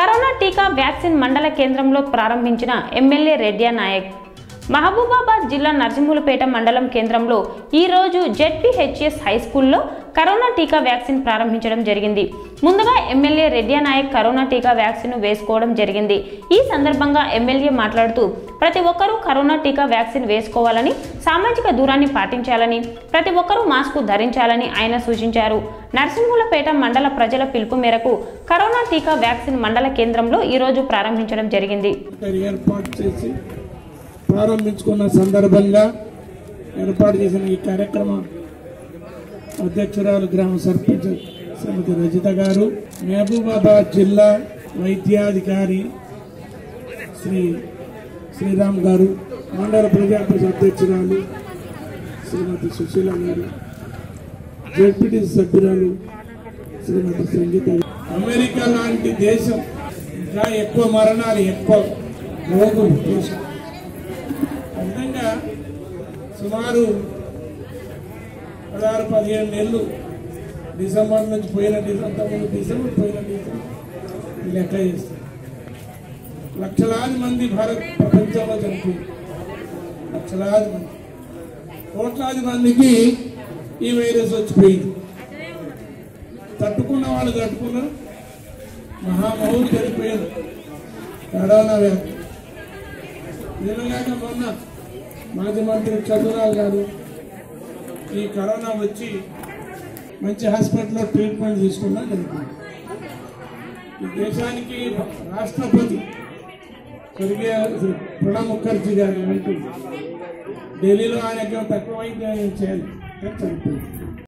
Corona టీకా vaccine మండల కేంద్రంలో ప్రారంభించిన ఎమ్మెల్యే రెడ్డియా నాయక్ మహబూబాబాద్ జిల్లా నర్సింహులపేట మండలం కేంద్రంలో ఈ రోజు జెడ్పీహెచ్ఎస్ హై స్కూల్లో కరోనా టీకా వ్యాక్సిన్ ప్రారంభించడం జరిగింది ముందుగా ఎమ్మెల్యే రెడ్డియా నాయక్ కరోనా టీకా వ్యాక్సిన్ వేసుకోవడం జరిగింది ఈ సందర్భంగా ఎమ్మెల్యే మాట్లాడుతూ ప్రతి ఒక్కరూ కరోనా టీకా వ్యాక్సిన్ వేసుకోవాలని సామాజిక దూరాన్ని పాటించాలని ప్రతి ఒక్కరూ మాస్కు ధరించాలని ఆయన సూచించారు నర్సింహులపేట మండల ప్రజల పిలుపు మేరకు కరోనా టీకా వ్యాక్సిన్ మండల కేంద్రంలో ఈరోజు ప్రారంభించడం జరిగింది ఇక్కడ ఏర్పాటు చేసి ప్రారంభించుకున్న సందర్భంగా ఏర్పాటు చేసిన ఈ కార్యక్రమం అధ్యక్షురాలు గ్రామ సర్పంచ్ శ్రీమతి రజిత గారు మహబూబాబాద్ జిల్లా వైద్యాధికారి శ్రీ శ్రీరామ్ గారు మండల ప్రజాపరిషత్ అధ్యక్షురాలు శ్రీమతి సుశీల గారు జెడ్పీటీ సభ్యురాలు శ్రీమతి సంగీత గారు. అమెరికా లాంటి దేశం ఇంకా ఎక్కువ మరణాలు ఎక్కువ రోగులు దేశం ఆ విధంగా సుమారు పదహారు పదిహేను నెలలు డిసెంబర్ నుంచి పోయిన డిసెంబర్ ముందు డిసెంబర్ పోయిన డిసెంబర్ ఈ లెక్క చేస్తారు లక్షలాది మంది భారత్ ప్రపంచంలో చనిపోయింది లక్షలాది మంది కోట్లాది మందికి ఈ వైరస్ వచ్చిపోయింది తట్టుకున్న వాళ్ళు తట్టుకున్నారు మహామహులు చనిపోయారు కరోనా వ్యాధి నిన్నగాక మొన్న మాజీ మంత్రి చంద్రరావు గారు ఈ కరోనా వచ్చి మంచి హాస్పిటల్లో ట్రీట్మెంట్ తీసుకున్నా చనిపోయింది ఈ దేశానికి రాష్ట్రపతి స్వర్గీయ శ్రీ ప్రణబ్ ముఖర్జీ గారు అంటూ ఢిల్లీలో ఆయనకి తక్కువ వైద్యం చేయాలి కానీ చనిపోయింది